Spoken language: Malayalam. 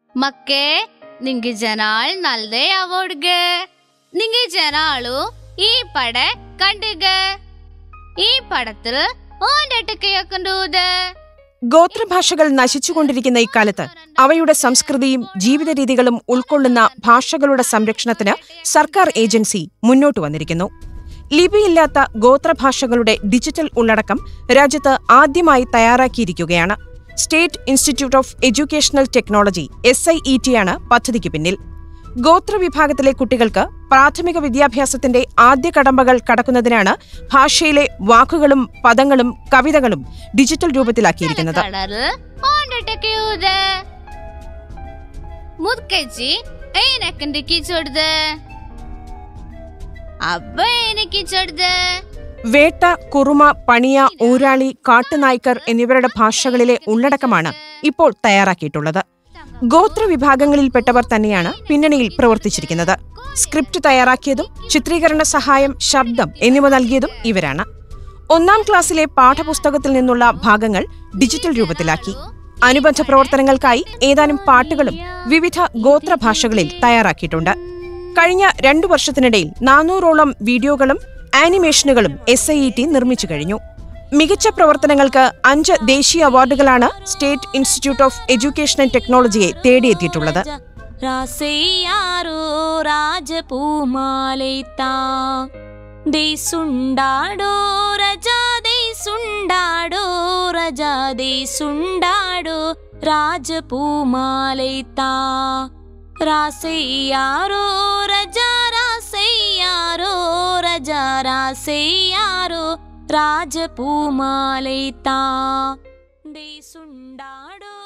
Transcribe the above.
ಮಕ್ಕೆ ನಿಂಗೆ ಜನಾಳ್ ನಲ್ದೇ ಅವಾರ್ಡ್ಗೆ നിങ്ങ ജനാളു ഈ പട കണ്ടുക ഈ പടത്തിൽ ഓൻ്റെ കേൾക്കണ്ടൂത് ഗോത്രഭാഷകൾ നശിച്ചുകൊണ്ടിരിക്കുന്ന ഇക്കാലത്ത് അവയുടെ സംസ്കൃതിയും ജീവിത രീതികളും ഉൾക്കൊള്ളുന്ന ഭാഷകളുടെ സംരക്ഷണത്തിന് സർക്കാർ ഏജൻസി മുന്നോട്ട് വന്നിരിക്കുന്നു ലിപിയില്ലാത്ത ഗോത്രഭാഷകളുടെ ഡിജിറ്റൽ ഉള്ളടക്കം രാജ്യത്ത് ആദ്യമായി തയ്യാറാക്കിയിരിക്കുകയാണ് state institute of educational technology S I E ടിയാണ് പദ്ധതിക്ക് പിന്നിൽ ഗോത്രവിഭാഗത്തിലെ കുട്ടികൾക്ക് പ്രാഥമിക വിദ്യാഭ്യാസത്തിന്റെ ആദ്യ കടമ്പകൾ കടക്കുന്നതിനാണ് ഭാഷയിലെ വാക്കുകളും പദങ്ങളും കവിതകളും ഡിജിറ്റൽ രൂപത്തിലാക്കിയിരിക്കുന്നത് കടല് ഓൻ്റെ കേയൂത് മുത്കച്ചി ഏനക്കൻ്റെ കിച്ചോടുത് അബ്ബ ഏനെ കിച്ചോടുത് വേട്ട കുറുമ പണിയ ഊരാളി കാട്ടുനായ്ക്കർ എന്നിവരുടെ ഭാഷകളിലെ ഉള്ളടക്കമാണ് ഇപ്പോൾ തയ്യാറാക്കിയിട്ടുള്ളത് ഗോത്രവിഭാഗങ്ങളിൽപ്പെട്ടവർ തന്നെയാണ് പിന്നണിയിൽ പ്രവർത്തിച്ചിരിക്കുന്നത് സ്ക്രിപ്റ്റ് തയ്യാറാക്കിയതും ചിത്രീകരണ സഹായം ശബ്ദം എന്നിവ നൽകിയതും ഇവരാണ് ഒന്നാം ക്ലാസ്സിലെ പാഠപുസ്തകത്തിൽ നിന്നുള്ള ഭാഗങ്ങൾ ഡിജിറ്റൽ രൂപത്തിലാക്കി അനുബന്ധ പ്രവർത്തനങ്ങൾക്കായി ഏതാനും പാട്ടുകളും വിവിധ ഗോത്രഭാഷകളിൽ തയ്യാറാക്കിയിട്ടുണ്ട് കഴിഞ്ഞ രണ്ടു വർഷത്തിനിടയിൽ നാനൂറോളം വീഡിയോകളും ആനിമേഷനുകളും എസ് ഐ ഇ ടി നിർമ്മിച്ചു കഴിഞ്ഞു മികച്ച പ്രവർത്തനങ്ങൾക്ക് അഞ്ച് ദേശീയ അവാർഡുകളാണ് state institute of education and ടെക്നോളജിയെ തേടിയെത്തിയിട്ടുള്ളത് ರಾಸೆಯಾರೋ ರಾಜಪೂಮಾಲೈತಾ ದೇ ಸುಂಡಾಡೋ ರಜಾ ದೇ ಸುಂಡಾಡೋ ರಜಾ ದೇ ಸುಂಡಾಡೋ ರಾಜಪೂಮಾಲೈತಾ ರಾಸೆಯಾರೋ ರಜಾ ರಾಸೆಯಾರೋ ರಜಾ ರಾಸೆಯಾರೋ ರಾಜಪೂಮಾಲೈತಾ ದೇ ಸುಂಡಾಡೋ